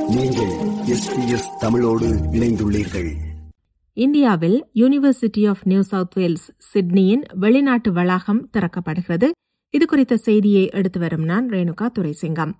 நீங்கள் எஸ்பிஎஸ் தமிழோடு இணைந்துள்ளீர்கள் இந்தியாவில் University of New South Wales சிட்னியின் வெளிநாட்டு வளாகம் திறக்கப்படுகிறது இது குறித்த செய்தியை எடுத்து வரும் நான் ரேணுகா துரைசிங்கம்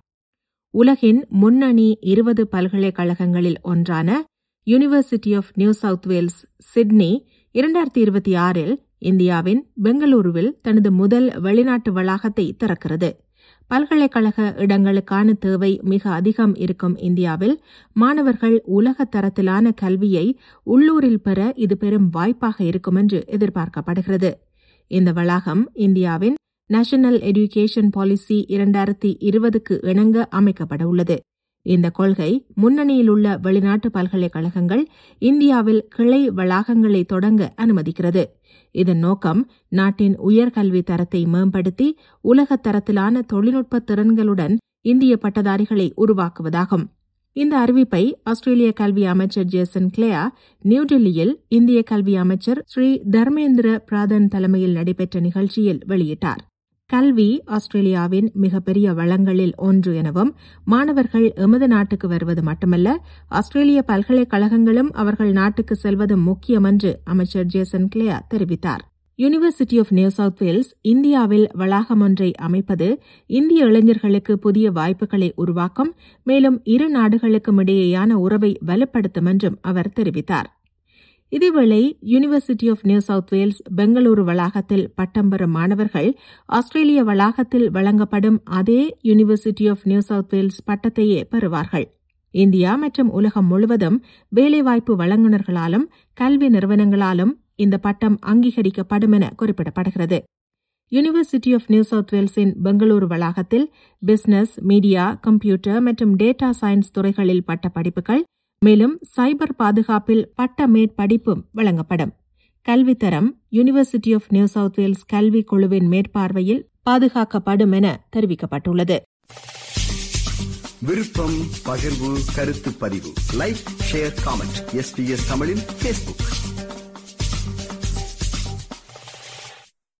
உலகின் முன்னணி இருபது பல்கலைக்கழகங்களில் ஒன்றான University of New South Wales Sydney இரண்டாயிரத்தி இருபத்தி ஆறில் இந்தியாவின் பெங்களூருவில் தனது முதல் வெளிநாட்டு வளாகத்தை திறக்கிறது பல்கலைக்கழக இடங்களுக்கான தேவை மிக அதிகம் இருக்கும் இந்தியாவில் மாணவர்கள் உலக தரத்திலான கல்வியை உள்ளூரில் பெற இது பெரும் வாய்ப்பாக இருக்கும் என்று எதிர்பார்க்கப்படுகிறது இந்த வளாகம் இந்தியாவின் நேஷனல் எஜுகேஷன் பாலிசி இரண்டாயிரத்தி இருபதுக்கு இணங்க அமைக்கப்பட உள்ளது இந்த கொள்கை முன்னணியில் உள்ள வெளிநாட்டு பல்கலைக்கழகங்கள் இந்தியாவில் கிளை வளாகங்களை தொடங்க அனுமதிக்கிறது இதன் நோக்கம் நாட்டின் உயர்கல்வி தரத்தை மேம்படுத்தி உலக தரத்திலான தொழில்நுட்ப திறன்களுடன் இந்திய பட்டதாரிகளை உருவாக்குவதாகும் இந்த அறிவிப்பை ஆஸ்திரேலிய கல்வி அமைச்சர் ஜேசன் கிளேயா நியூடெல்லியில் இந்திய கல்வி அமைச்சர் ஸ்ரீ தர்மேந்திர பிராதன் தலைமையில் நடைபெற்ற நிகழ்ச்சியில் வெளியிட்டார் கல்வி ஆஸ்திரேலியாவின் மிகப்பெரிய வளங்களில் ஒன்று எனவும் மாணவர்கள் எமது நாட்டுக்கு வருவது மட்டுமல்ல ஆஸ்திரேலிய பல்கலைக்கழகங்களும் அவர்கள் நாட்டுக்கு செல்வது முக்கியம் என்று அமைச்சர் ஜேசன் கிளேயா தெரிவித்தார் University of New South Wales இந்தியாவில் வளாகம் ஒன்றை அமைப்பது இந்திய இளைஞர்களுக்கு புதிய வாய்ப்புகளை உருவாக்கும் மேலும் இரு நாடுகளுக்கும் இடையேயான உறவை வலுப்படுத்தும் என்றும் அவர் தெரிவித்தார் இதேவேளை University of New South Wales Bengaluru வளாகத்தில் பட்டம் பெறும் மாணவர்கள் ஆஸ்திரேலிய வளாகத்தில் வழங்கப்படும் அதே University of New South Wales பட்டத்தையே பெறுவார்கள் இந்தியா மற்றும் உலகம் முழுவதும் வேலைவாய்ப்பு வழங்குநர்களாலும் கல்வி நிறுவனங்களாலும் இந்த பட்டம் அங்கீகரிக்கப்படும் என குறிப்பிடப்படுகிறது யூனிவர்சிட்டி ஆஃப் நியூ சவுத் வேல்ஸின் பெங்களூரு வளாகத்தில் பிசினஸ் மீடியா கம்ப்யூட்டர் மற்றும் டேட்டா சயின்ஸ் துறைகளில் பட்ட படிப்புகள் மேலும் சைபர் பாதுகாப்பில் பட்ட மேற்படிப்பும் வழங்கப்படும் கல்வித்தரம் University of New South Wales கல்வி குழுவின் மேற்பார்வையில் பாதுகாக்கப்படும் என தெரிவிக்கப்பட்டுள்ளது விருப்பம் பகிர்வு கருத்து பதிவு லைக் ஷேர் காமெண்ட் எஸ்பிஎஸ் தமிழின் பேஸ்புக்